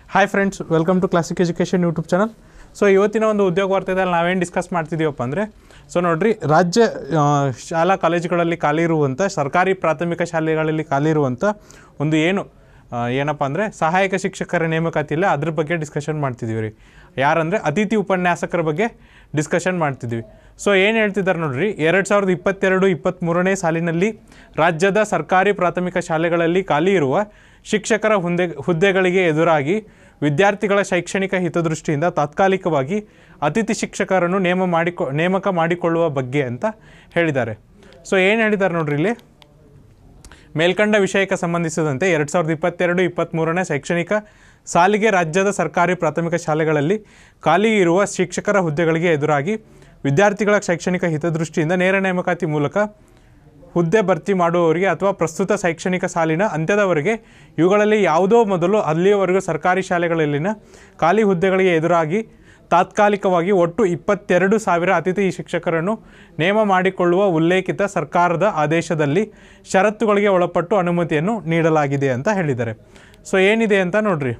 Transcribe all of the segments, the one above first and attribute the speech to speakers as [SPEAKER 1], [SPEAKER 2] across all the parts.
[SPEAKER 1] hi friends welcome to classic education YouTube channel so ಇವತ್ತಿನ ಒಂದು ಉದ್ಯೋಗ ವಾರ್ತೆದಲ್ಲಿ ನಾವೇನು ಡಿಸ್ಕಸ್ ಮಾಡ್ತಿದ್ದೀವಪ್ಪ ಅಂದರೆ ಸೊ ನೋಡ್ರಿ ರಾಜ್ಯ ಆ, ಶಾಲಾ ಕಾಲೇಜುಗಳಲ್ಲಿ ಖಾಲಿ ಇರುವಂಥ ಸರ್ಕಾರಿ ಪ್ರಾಥಮಿಕ ಶಾಲೆಗಳಲ್ಲಿ ಖಾಲಿ ಇರುವಂಥ ಒಂದು ಏನು ಆ, ಏನಪ್ಪ ಅಂದರೆ ಸಹಾಯಕ ಶಿಕ್ಷಕರ ನೇಮಕಾತಿ ಇಲ್ಲ ಅದ್ರ ಬಗ್ಗೆ ಡಿಸ್ಕಷನ್ ಮಾಡ್ತಿದ್ದೀವಿ ರೀ ಯಾರಂದರೆ ಅತಿಥಿ ಉಪನ್ಯಾಸಕರ ಬಗ್ಗೆ ಡಿಸ್ಕಷನ್ ಮಾಡ್ತಿದ್ವಿ ಸೊ ಏನು ಹೇಳ್ತಿದ್ದಾರೆ ನೋಡ್ರಿ ಎರಡು ಸಾವಿರದ ಇಪ್ಪತ್ತೆರಡು ಇಪ್ಪತ್ತ್ಮೂರನೇ ಸಾಲಿನಲ್ಲಿ ರಾಜ್ಯದ ಸರ್ಕಾರಿ ಪ್ರಾಥಮಿಕ ಶಾಲೆಗಳಲ್ಲಿ ಖಾಲಿ ಇರುವ ಶಿಕ್ಷಕರ ಹುದ್ದೆ ಹುದ್ದೆಗಳಿಗೆ ಎದುರಾಗಿ ವಿದ್ಯಾರ್ಥಿಗಳ ಶೈಕ್ಷಣಿಕ ಹಿತದೃಷ್ಟಿಯಿಂದ ತಾತ್ಕಾಲಿಕವಾಗಿ ಅತಿಥಿ ಶಿಕ್ಷಕರನ್ನು ನೇಮ ಮಾಡಿಕೊ ನೇಮಕ ಮಾಡಿಕೊಳ್ಳುವ ಬಗ್ಗೆ ಅಂತ ಹೇಳಿದ್ದಾರೆ ಸೊ ಏನು ಹೇಳಿದ್ದಾರೆ ನೋಡ್ರಿ ಇಲ್ಲಿ ಮೇಲ್ಕಂಡ ವಿಷಯಕ್ಕೆ ಸಂಬಂಧಿಸಿದಂತೆ ಎರಡು ಸಾವಿರದ ಇಪ್ಪತ್ತೆರಡು ಇಪ್ಪತ್ತ್ಮೂರನೇ ಶೈಕ್ಷಣಿಕ ಸಾಲಿಗೆ ರಾಜ್ಯದ ಸರ್ಕಾರಿ ಪ್ರಾಥಮಿಕ ಶಾಲೆಗಳಲ್ಲಿ ಖಾಲಿ ಇರುವ ಶಿಕ್ಷಕರ ಹುದ್ದೆಗಳಿಗೆ ಎದುರಾಗಿ ವಿದ್ಯಾರ್ಥಿಗಳ ಶೈಕ್ಷಣಿಕ ಹಿತದೃಷ್ಟಿಯಿಂದ ನೇರ ನೇಮಕಾತಿ ಮೂಲಕ ಹುದ್ದೆ ಭರ್ತಿ ಮಾಡುವವರಿಗೆ ಅಥವಾ ಪ್ರಸ್ತುತ ಶೈಕ್ಷಣಿಕ ಸಾಲಿನ ಅಂತ್ಯದವರೆಗೆ ಇವುಗಳಲ್ಲಿ ಯಾವುದೋ ಮೊದಲು ಅಲ್ಲಿಯವರೆಗೂ ಸರ್ಕಾರಿ ಶಾಲೆಗಳಲ್ಲಿನ ಖಾಲಿ ಹುದ್ದೆಗಳಿಗೆ ಎದುರಾಗಿ ತಾತ್ಕಾಲಿಕವಾಗಿ ಒಟ್ಟು ಇಪ್ಪತ್ತೆರಡು ಸಾವಿರ ಅತಿಥಿ ಶಿಕ್ಷಕರನ್ನು ನೇಮ ಮಾಡಿಕೊಳ್ಳುವ ಉಲ್ಲೇಖಿತ ಸರ್ಕಾರದ ಆದೇಶದಲ್ಲಿ ಷರತ್ತುಗಳಿಗೆ ಒಳಪಟ್ಟು ಅನುಮತಿಯನ್ನು ನೀಡಲಾಗಿದೆ ಅಂತ ಹೇಳಿದ್ದಾರೆ ಸೊ ಏನಿದೆ ಅಂತ ನೋಡ್ರಿ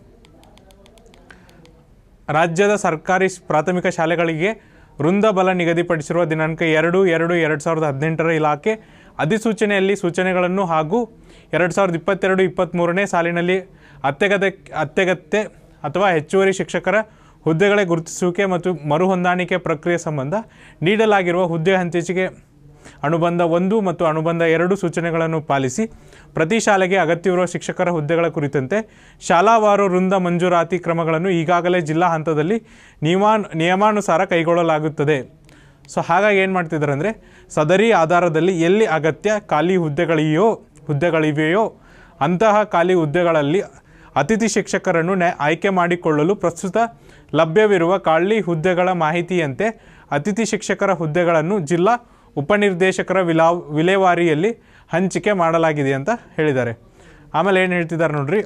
[SPEAKER 1] ರಾಜ್ಯದ ಸರ್ಕಾರಿ ಸ್- ಪ್ರಾಥಮಿಕ ಶಾಲೆಗಳಿಗೆ ವೃಂದಬಲ ನಿಗದಿಪಡಿಸಿರುವ ದಿನಾಂಕ ಎರಡು ಎರಡು ಎರಡು ಸಾವಿರದ ಹದಿನೆಂಟರ ಇಲಾಖೆ ಅಧಿಸೂಚನೆಯಲ್ಲಿ ಸೂಚನೆಗಳನ್ನು ಹಾಗೂ ಎರಡು ಸಾವಿರದ ಇಪ್ಪತ್ತೆರಡು ಇಪ್ಪತ್ತ್ಮೂರನೇ ಸಾಲಿನಲ್ಲಿ ಅತ್ಯಗತ್ಯ ಅತ್ಯಗತ್ಯ ಅಥವಾ ಹೆಚ್ಚುವರಿ ಶಿಕ್ಷಕರ ಹುದ್ದೆಗಳ ಗುರುತಿಸುವಿಕೆ ಮತ್ತು ಮರುಹೊಂದಾಣಿಕೆ ಪ್ರಕ್ರಿಯೆ ಸಂಬಂಧ ನೀಡಲಾಗಿರುವ ಹುದ್ದೆ ಹಂಚಿಕೆ ಅನುಬಂಧ ಒಂದು ಮತ್ತು ಅನುಬಂಧ ಎರಡು ಸೂಚನೆಗಳನ್ನು ಪಾಲಿಸಿ ಪ್ರತಿ ಶಾಲೆಗೆ ಅಗತ್ಯವಿರುವ ಶಿಕ್ಷಕರ ಹುದ್ದೆಗಳ ಕುರಿತಂತೆ ಶಾಲಾವಾರು ವೃಂದ ಮಂಜೂರಾತಿ ಕ್ರಮಗಳನ್ನು ಈಗಾಗಲೇ ಜಿಲ್ಲಾ ಹಂತದಲ್ಲಿ ನಿಯಮಾ ನಿಯಮಾನುಸಾರ ಕೈಗೊಳ್ಳಲಾಗುತ್ತದೆ ಸೊ ಹಾಗಾಗಿ ಏನು ಮಾಡ್ತಿದ್ದಾರೆ ಅಂದರೆ ಸದರಿ ಆಧಾರದಲ್ಲಿ ಎಲ್ಲಿ ಅಗತ್ಯ ಖಾಲಿ ಹುದ್ದೆಗಳಿವೆಯೋ ಹುದ್ದೆಗಳಿವೆಯೋ ಅಂತಹ ಖಾಲಿ ಹುದ್ದೆಗಳಲ್ಲಿ ಅತಿಥಿ ಶಿಕ್ಷಕರನ್ನು ನೆ ಆಯ್ಕೆ ಮಾಡಿಕೊಳ್ಳಲು ಪ್ರಸ್ತುತ ಲಭ್ಯವಿರುವ ಖಾಲಿ ಹುದ್ದೆಗಳ ಮಾಹಿತಿಯಂತೆ ಅತಿಥಿ ಶಿಕ್ಷಕರ ಹುದ್ದೆಗಳನ್ನು ಜಿಲ್ಲಾ ಉಪನಿರ್ದೇಶಕರ ವಿಲಾ ವಿಲೇವಾರಿಯಲ್ಲಿ ಹಂಚಿಕೆ ಮಾಡಲಾಗಿದೆ ಅಂತ ಹೇಳಿದ್ದಾರೆ ಆಮೇಲೆ ಏನು ಹೇಳ್ತಿದ್ದಾರೆ ನೋಡ್ರಿ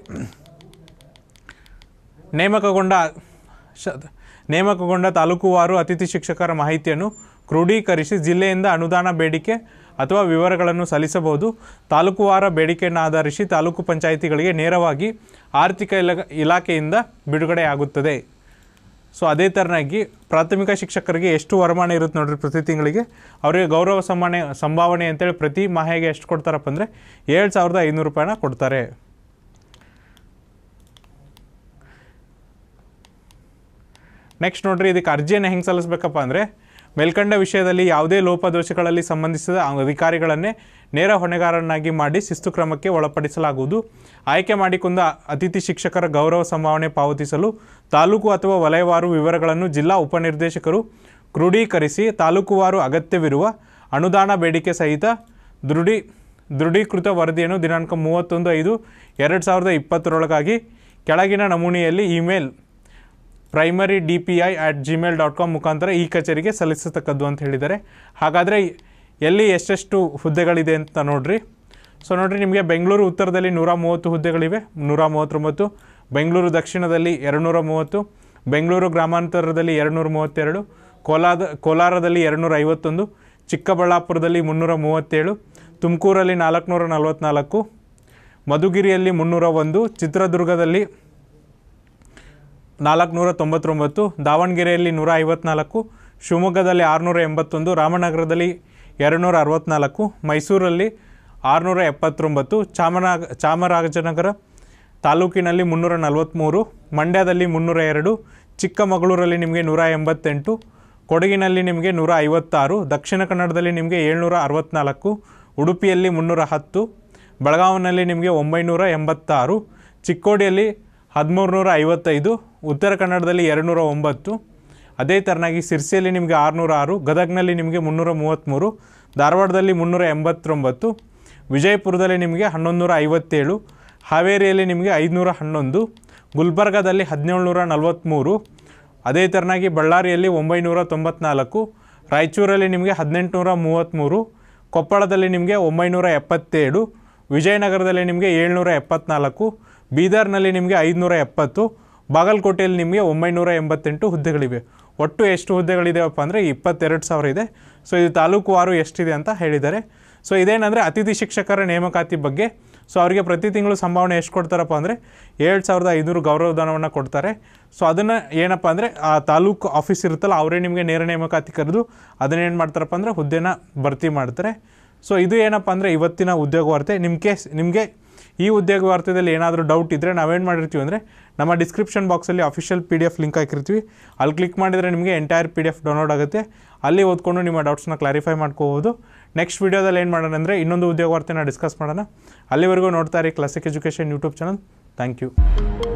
[SPEAKER 1] ನೇಮಕಗೊಂಡ ಶ ನೇಮಕಗೊಂಡ ತಾಲೂಕುವಾರು ಅತಿಥಿ ಶಿಕ್ಷಕರ ಮಾಹಿತಿಯನ್ನು ಕ್ರೋಢೀಕರಿಸಿ ಜಿಲ್ಲೆಯಿಂದ ಅನುದಾನ ಬೇಡಿಕೆ ಅಥವಾ ವಿವರಗಳನ್ನು ಸಲ್ಲಿಸಬಹುದು ತಾಲೂಕುವಾರ ಬೇಡಿಕೆಯನ್ನು ಆಧರಿಸಿ ತಾಲೂಕು ಪಂಚಾಯಿತಿಗಳಿಗೆ ನೇರವಾಗಿ ಆರ್ಥಿಕ ಇಲ ಇಲಾಖೆಯಿಂದ ಬಿಡುಗಡೆಯಾಗುತ್ತದೆ ಸೊ ಅದೇ ಥರನಾಗಿ ಪ್ರಾಥಮಿಕ ಶಿಕ್ಷಕರಿಗೆ ಎಷ್ಟು ವರಮಾನ ಇರುತ್ತೆ ನೋಡ್ರಿ ಪ್ರತಿ ತಿಂಗಳಿಗೆ ಅವರಿಗೆ ಗೌರವ ಸಮ್ಮಾನ ಸಂಭಾವನೆ ಅಂತೇಳಿ ಪ್ರತಿ ಮಾಹೆಗೆ ಎಷ್ಟು ಕೊಡ್ತಾರಪ್ಪ ಅಂದರೆ ಏಳು ಸಾವಿರದ ಐನೂರು ರೂಪಾಯಿನ ಕೊಡ್ತಾರೆ ನೆಕ್ಸ್ಟ್ ನೋಡ್ರಿ ಇದಕ್ಕೆ ಅರ್ಜಿಯನ್ನು ಹೆಂಗೆ ಸಲ್ಲಿಸ್ಬೇಕಪ್ಪ ಅಂದರೆ ಮೇಲ್ಕಂಡ ವಿಷಯದಲ್ಲಿ ಯಾವುದೇ ಲೋಪದೋಷಗಳಲ್ಲಿ ಸಂಬಂಧಿಸಿದ ಅಧಿಕಾರಿಗಳನ್ನೇ ನೇರ ಹೊಣೆಗಾರನಾಗಿ ಮಾಡಿ ಶಿಸ್ತು ಕ್ರಮಕ್ಕೆ ಒಳಪಡಿಸಲಾಗುವುದು ಆಯ್ಕೆ ಮಾಡಿಕೊಂಡ ಅತಿಥಿ ಶಿಕ್ಷಕರ ಗೌರವ ಸಂಭಾವನೆ ಪಾವತಿಸಲು ತಾಲೂಕು ಅಥವಾ ವಲಯವಾರು ವಿವರಗಳನ್ನು ಜಿಲ್ಲಾ ಉಪನಿರ್ದೇಶಕರು ಕ್ರೋಢೀಕರಿಸಿ ತಾಲೂಕುವಾರು ಅಗತ್ಯವಿರುವ ಅನುದಾನ ಬೇಡಿಕೆ ಸಹಿತ ದೃಢಿ ದೃಢೀಕೃತ ವರದಿಯನ್ನು ದಿನಾಂಕ ಮೂವತ್ತೊಂದು ಐದು ಎರಡು ಸಾವಿರದ ಇಪ್ಪತ್ತರೊಳಗಾಗಿ ಕೆಳಗಿನ ನಮೂನೆಯಲ್ಲಿ email primary D P I at Gmail dot com ಮುಖಾಂತರ ಈ ಕಚೇರಿಗೆ ಸಲ್ಲಿಸತಕ್ಕದ್ದು ಅಂತ ಹೇಳಿದ್ದಾರೆ ಹಾಗಾದರೆ ಎಲ್ಲಿ ಎಷ್ಟೆಷ್ಟು ಹುದ್ದೆಗಳಿದೆ ಅಂತ ನೋಡ್ರಿ ಸೊ ನೋಡ್ರಿ ನಿಮಗೆ ಬೆಂಗಳೂರು ಉತ್ತರದಲ್ಲಿ ನೂರ ಮೂವತ್ತು ಹುದ್ದೆಗಳಿವೆ ನೂರ ಮೂವತ್ತೊಂಬತ್ತು ಬೆಂಗಳೂರು ದಕ್ಷಿಣದಲ್ಲಿ ಎರಡುನೂರ ಮೂವತ್ತು ಬೆಂಗಳೂರು ಗ್ರಾಮಾಂತರದಲ್ಲಿ ಎರಡುನೂರ ಮೂವತ್ತೆರಡು ಕೋಲಾದ ಕೋಲಾರದಲ್ಲಿ ಎರಡುನೂರ ಐವತ್ತೊಂದು ಚಿಕ್ಕಬಳ್ಳಾಪುರದಲ್ಲಿ ಮುನ್ನೂರ ಮೂವತ್ತೇಳು ತುಮಕೂರಲ್ಲಿ ನಾಲ್ಕುನೂರ ನಲವತ್ತ್ನಾಲ್ಕು ಮಧುಗಿರಿಯಲ್ಲಿ ಮುನ್ನೂರ ಒಂದು ಚಿತ್ರದುರ್ಗದಲ್ಲಿ ನಾಲ್ಕುನೂರ ತೊಂಬತ್ತೊಂಬತ್ತು ದಾವಣಗೆರೆಯಲ್ಲಿ ನೂರ ಐವತ್ನಾಲ್ಕು ಶಿವಮೊಗ್ಗದಲ್ಲಿ ಆರುನೂರ ಎಂಬತ್ತೊಂದು ರಾಮನಗರದಲ್ಲಿ ಎರಡುನೂರ ಅರವತ್ತ್ನಾಲ್ಕು ಮೈಸೂರಲ್ಲಿ ಆರುನೂರ ಎಪ್ಪತ್ತೊಂಬತ್ತು ಚಾಮರಾಜ ಚಾಮರಾಜನಗರ ತಾಲೂಕಿನಲ್ಲಿ ಮುನ್ನೂರ ನಲವತ್ತ್ಮೂರು ಮಂಡ್ಯದಲ್ಲಿ ಮುನ್ನೂರ ಎರಡು ಚಿಕ್ಕಮಗಳೂರಲ್ಲಿ ನಿಮಗೆ ನೂರ ಎಂಬತ್ತೆಂಟು ಕೊಡಗಿನಲ್ಲಿ ನಿಮಗೆ ನೂರ ಐವತ್ತಾರು ದಕ್ಷಿಣ ಕನ್ನಡದಲ್ಲಿ ನಿಮಗೆ ಏಳ್ನೂರ ಅರವತ್ತ್ನಾಲ್ಕು ಉಡುಪಿಯಲ್ಲಿ ಮುನ್ನೂರ ಹತ್ತು ಬೆಳಗಾವಿನಲ್ಲಿ ನಿಮಗೆ ಒಂಬೈನೂರ ಎಂಬತ್ತಾರು ಚಿಕ್ಕೋಡಿಯಲ್ಲಿ ಹದಿಮೂರು ನೂರ ಐವತ್ತೈದು ಉತ್ತರ ಕನ್ನಡದಲ್ಲಿ ಎರಡುನೂರ ಒಂಬತ್ತು ಅದೇ ಥರನಾಗಿ ಸಿರ್ಸಿಯಲ್ಲಿ ನಿಮಗೆ ಆರುನೂರ ಆರು ಗದಗ್ನಲ್ಲಿ ನಿಮಗೆ ಮುನ್ನೂರ ಮೂವತ್ತ್ಮೂರು ಧಾರವಾಡದಲ್ಲಿ ಮುನ್ನೂರ ಎಂಬತ್ತೊಂಬತ್ತು ವಿಜಯಪುರದಲ್ಲಿ ನಿಮಗೆ ಹನ್ನೊಂದು ನೂರ ಐವತ್ತೇಳು ಹಾವೇರಿಯಲ್ಲಿ ನಿಮಗೆ ಐದುನೂರ ಹನ್ನೊಂದು ಗುಲ್ಬರ್ಗಾದಲ್ಲಿ ಹದಿನೇಳುನೂರ ನಲವತ್ತ್ಮೂರು ಅದೇ ಥರನಾಗಿ ಬಳ್ಳಾರಿಯಲ್ಲಿ ಒಂಬೈನೂರ ತೊಂಬತ್ನಾಲ್ಕು ರಾಯಚೂರಲ್ಲಿ ನಿಮಗೆ ಹದಿನೆಂಟುನೂರ ಮೂವತ್ತ್ಮೂರು ಕೊಪ್ಪಳದಲ್ಲಿ ನಿಮಗೆ ಒಂಬೈನೂರ ಎಪ್ಪತ್ತೇಳು ವಿಜಯನಗರದಲ್ಲಿ ನಿಮಗೆ ಏಳ್ನೂರ ಎಪ್ಪತ್ನಾಲ್ಕು ಬೀದರ್ನಲ್ಲಿ ನಿಮಗೆ ಐದುನೂರ ಎಪ್ಪತ್ತು ಬಾಗಲಕೋಟೆಯಲ್ಲಿ ನಿಮಗೆ ಒಂಬೈನೂರ ಎಂಬತ್ತೆಂಟು ಹುದ್ದೆಗಳಿವೆ ಒಟ್ಟು ಎಷ್ಟು ಹುದ್ದೆಗಳಿದೆಯಪ್ಪ ಅಂದರೆ ಇಪ್ಪತ್ತೆರಡು ಸಾವಿರ ಇದೆ ಸೊ ಇದು ತಾಲೂಕುವಾರು ಎಷ್ಟಿದೆ ಅಂತ ಹೇಳಿದ್ದಾರೆ ಸೊ ಇದೇನಂದರೆ ಅತಿಥಿ ಶಿಕ್ಷಕರ ನೇಮಕಾತಿ ಬಗ್ಗೆ ಸೊ ಅವರಿಗೆ ಪ್ರತಿ ತಿಂಗಳು ಸಂಭಾವನೆ ಎಷ್ಟು ಕೊಡ್ತಾರಪ್ಪ ಅಂದರೆ ಏಳು ಸಾವಿರದ ಐನೂರು ಗೌರವಧನವನ್ನು ಕೊಡ್ತಾರೆ ಸೊ ಅದನ್ನು ಏನಪ್ಪ ಅಂದರೆ ಆ ತಾಲೂಕು ಆಫೀಸ್ ಇರುತ್ತಲ್ಲ ಅವರೇ ನಿಮಗೆ ನೇರ ನೇಮಕಾತಿ ಕರೆದು ಅದನ್ನೇನು ಮಾಡ್ತಾರಪ್ಪ ಅಂದರೆ ಹುದ್ದೆನ ಭರ್ತಿ ಮಾಡ್ತಾರೆ ಸೊ ಇದು ಏನಪ್ಪ ಅಂದರೆ ಇವತ್ತಿನ ಉದ್ಯೋಗ ವಾರ್ತೆ ನಿಮ್ಮ ಕೇಸ್ ನಿಮಗೆ ಈ ಉದ್ಯೋಗ ವಾರ್ತೆಯಲ್ಲಿ ಏನಾದರೂ ಡೌಟ್ ಇದ್ದರೆ ನಾವೇನು ಮಾಡಿರ್ತೀವಿ ಅಂದರೆ ನಮ್ಮ ಡಿಸ್ಕ್ರಿಪ್ಷನ್ ಬಾಕ್ಸಲ್ಲಿ official P D F link ಹಾಕಿರ್ತೀವಿ ಅಲ್ಲಿ ಕ್ಲಿಕ್ ಮಾಡಿದರೆ ನಿಮಗೆ entire P D F download ಆಗುತ್ತೆ ಅಲ್ಲಿ ಓದ್ಕೊಂಡು ನಿಮ್ಮ ಡೌಟ್ಸ್ನ ಕ್ಲಾರಿಫೈ ಮಾಡ್ಕೋಬೋದು ನೆಕ್ಸ್ಟ್ ವೀಡಿಯೋದಲ್ಲಿ ಏನು ಮಾಡೋಣ ಅಂದರೆ ಇನ್ನೊಂದು ಉದ್ಯೋಗ ವಾರ್ತೆನ ಡಿಸ್ಕಸ್ ಮಾಡೋಣ ಅಲ್ಲಿವರೆಗೂ ನೋಡ್ತಾ ಇರಿ classic education YouTube channel thank you